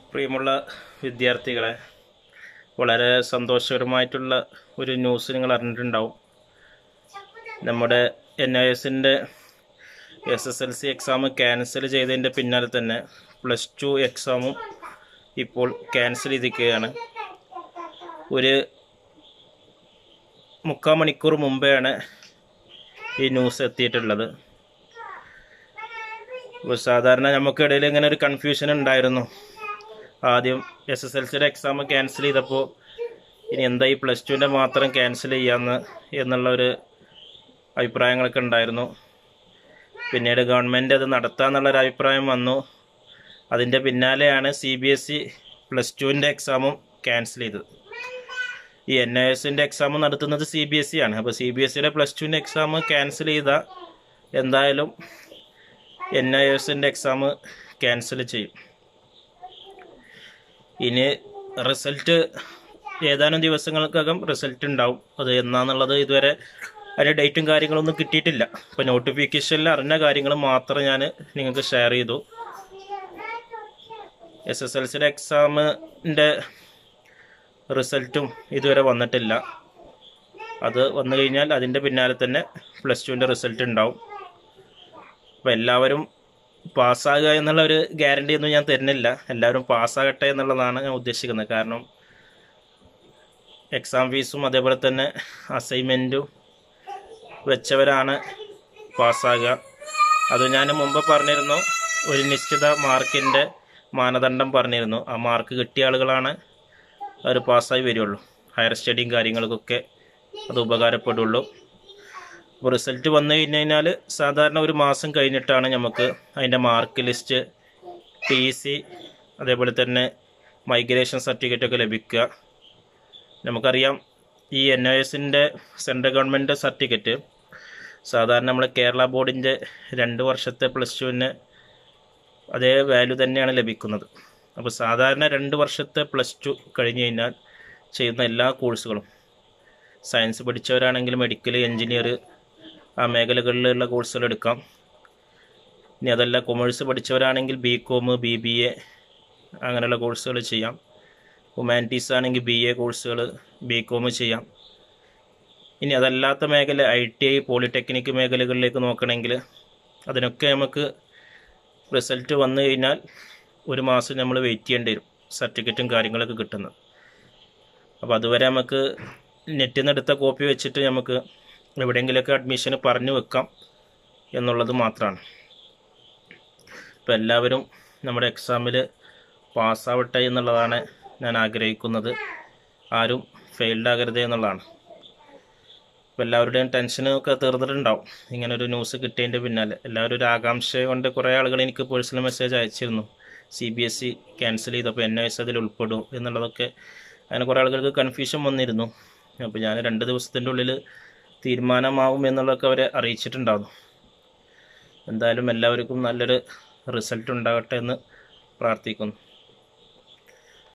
പ്രിയമുള്ള വിദ്യാർത്ഥികളെ വളരെ സന്തോഷകരമായിട്ടുള്ള ഒരു ന്യൂസ് നിങ്ങൾ അറിഞ്ഞിട്ടുണ്ടാവും നമ്മുടെ എൻ ഐ എസിൻ്റെ S S L C exam cancel ചെയ്തതിൻ്റെ പിന്നാലെ തന്നെ പ്ലസ് ടു എക്സാമും ഇപ്പോൾ ക്യാൻസൽ ചെയ്തിരിക്കുകയാണ് ഒരു മുക്കാൽ മണിക്കൂർ മുമ്പെയാണ് ഈ ന്യൂസ് എത്തിയിട്ടുള്ളത് ഇപ്പോൾ സാധാരണ നമുക്കിടയിൽ ഇങ്ങനെ ഒരു കൺഫ്യൂഷൻ ഉണ്ടായിരുന്നു ആദ്യം എസ് എസ് എൽ സിയുടെ എക്സാം ക്യാൻസൽ ചെയ്തപ്പോൾ ഇനി എന്താ ഈ പ്ലസ് ടുവിൻ്റെ മാത്രം ക്യാൻസൽ ചെയ്യാമെന്ന് എന്നുള്ള ഒരു അഭിപ്രായങ്ങളൊക്കെ ഉണ്ടായിരുന്നു പിന്നീട് ഗവൺമെൻറ് അത് നടത്താമെന്നുള്ളൊരു അഭിപ്രായം വന്നു അതിൻ്റെ പിന്നാലെയാണ് C B S E plus ടുവിൻ്റെ എക്സാമും ക്യാൻസൽ ചെയ്തത് ഈ എൻ ഐ എസിൻ്റെ എക്സാം നടത്തുന്നത് സി ബി എസ് ഇ ആണ് അപ്പോൾ സി ബി എസ് സിയുടെ പ്ലസ് ടുവിൻ്റെ എക്സാം ക്യാൻസൽ ചെയ്ത എന്തായാലും എൻ ഐ എസിൻ്റെ എക്സാം ക്യാൻസൽ ചെയ്യും ഇനി റിസൾട്ട് ഏതാനും ദിവസങ്ങൾക്കകം റിസൾട്ട് ഉണ്ടാവും അത് എന്നാന്നുള്ളത് ഇതുവരെ അതിൻ്റെ ഡേറ്റും കാര്യങ്ങളൊന്നും കിട്ടിയിട്ടില്ല ഇപ്പോൾ നോട്ടിഫിക്കേഷനിൽ അറിഞ്ഞ കാര്യങ്ങൾ മാത്രം ഞാൻ നിങ്ങൾക്ക് ഷെയർ ചെയ്തു എസ് എസ് എൽ സിയുടെ എക്സാമിൻ്റെ റിസൾട്ടും ഇതുവരെ വന്നിട്ടില്ല അത് വന്നു കഴിഞ്ഞാൽ അതിൻ്റെ പിന്നാലെ തന്നെ പ്ലസ് ടുവിൻ്റെ റിസൾട്ട് ഉണ്ടാവും അപ്പോൾ എല്ലാവരും പാസ്സാകുക എന്നുള്ള ഒരു ഗ്യാരണ്ടി ഒന്നും ഞാൻ തരുന്നില്ല എല്ലാവരും പാസ്സാകട്ടെ എന്നുള്ളതാണ് ഞാൻ ഉദ്ദേശിക്കുന്നത് കാരണം എക്സാം ഫീസും അതേപോലെ തന്നെ അസൈൻമെൻറ്റും വെച്ചവരാണ് പാസ്സാകുക അത് ഞാൻ മുമ്പ് പറഞ്ഞിരുന്നു ഒരു നിശ്ചിത മാർക്കിൻ്റെ മാനദണ്ഡം പറഞ്ഞിരുന്നു ആ മാർക്ക് കിട്ടിയ ആളുകളാണ് അവർ പാസ്സായി വരികയുള്ളൂ ഹയർ സ്റ്റഡിയും കാര്യങ്ങൾക്കൊക്കെ അത് ഉപകാരപ്പെടുള്ളൂ അപ്പോൾ റിസൾട്ട് വന്നു കഴിഞ്ഞ് കഴിഞ്ഞാൽ സാധാരണ ഒരു മാസം കഴിഞ്ഞിട്ടാണ് നമുക്ക് അതിൻ്റെ മാർക്ക് ലിസ്റ്റ് ടി സി അതേപോലെ തന്നെ മൈഗ്രേഷൻ സർട്ടിഫിക്കറ്റൊക്കെ ലഭിക്കുക നമുക്കറിയാം ഈ എൻ ഒ എസിൻ്റെ സെൻട്രൽ ഗവൺമെൻറ് സർട്ടിഫിക്കറ്റ് സാധാരണ നമ്മൾ കേരള ബോർഡിൻ്റെ രണ്ട് വർഷത്തെ പ്ലസ് ടുവിന് അതേ വാല്യൂ തന്നെയാണ് ലഭിക്കുന്നത് അപ്പോൾ സാധാരണ രണ്ട് വർഷത്തെ പ്ലസ് ടു കഴിഞ്ഞ് കഴിഞ്ഞാൽ ചെയ്യുന്ന എല്ലാ കോഴ്സുകളും സയൻസ് പഠിച്ചവരാണെങ്കിൽ മെഡിക്കൽ എൻജിനീയർ ആ മേഖലകളിലുള്ള കോഴ്സുകൾ എടുക്കാം ഇനി അതല്ല കൊമേഴ്സ് പഠിച്ചവരാണെങ്കിൽ B com B B A അങ്ങനെയുള്ള കോഴ്സുകൾ ചെയ്യാം ഹ്യൂമാനിറ്റീസ് ആണെങ്കിൽ ബി എ കോഴ്സുകൾ ബി കോം ചെയ്യാം ഇനി അതല്ലാത്ത മേഖല ഐ ടി ഐ പോളിടെക്നിക് മേഖലകളിലേക്ക് നോക്കണമെങ്കിൽ അതിനൊക്കെ നമുക്ക് റിസൾട്ട് വന്നു കഴിഞ്ഞാൽ ഒരു മാസം നമ്മൾ വെയിറ്റ് ചെയ്യേണ്ടി വരും സർട്ടിഫിക്കറ്റും കാര്യങ്ങളൊക്കെ കിട്ടുന്നത് അപ്പോൾ അതുവരെ നമുക്ക് നെറ്റിൽ നിന്ന് എടുത്ത കോപ്പി വെച്ചിട്ട് നമുക്ക് എവിടെയെങ്കിലുമൊക്കെ അഡ്മിഷന് പറഞ്ഞു വെക്കാം എന്നുള്ളത് മാത്രമാണ് അപ്പോൾ എല്ലാവരും നമ്മുടെ എക്സാമിൽ പാസ്സാവട്ടെ എന്നുള്ളതാണ് ഞാൻ ആഗ്രഹിക്കുന്നത് ആരും ഫെയിൽഡ് ആകരുതേ എന്നുള്ളതാണ് അപ്പോൾ എല്ലാവരുടെയും ടെൻഷനൊക്കെ തീർന്നിട്ടുണ്ടാവും ഇങ്ങനെ ഒരു ന്യൂസ് കിട്ടിയതിൻ്റെ പിന്നാലെ എല്ലാവരും ഒരു ആകാംക്ഷ കൊണ്ട് കുറേ ആളുകൾ എനിക്ക് പേഴ്സണൽ മെസ്സേജ് അയച്ചിരുന്നു C B S E cancel ചെയ്തപ്പോൾ എൻ എസ് അതിൽ ഉൾപ്പെടും എന്നുള്ളതൊക്കെ അങ്ങനെ കുറേ ആളുകൾക്ക് കൺഫ്യൂഷൻ വന്നിരുന്നു അപ്പോൾ ഞാൻ രണ്ട് ദിവസത്തിൻ്റെ ഉള്ളിൽ തീരുമാനമാവും എന്നുള്ളതൊക്കെ അവരെ അറിയിച്ചിട്ടുണ്ടായിരുന്നു എന്തായാലും എല്ലാവർക്കും നല്ലൊരു റിസൾട്ട് ഉണ്ടാകട്ടെ എന്ന് പ്രാർത്ഥിക്കുന്നു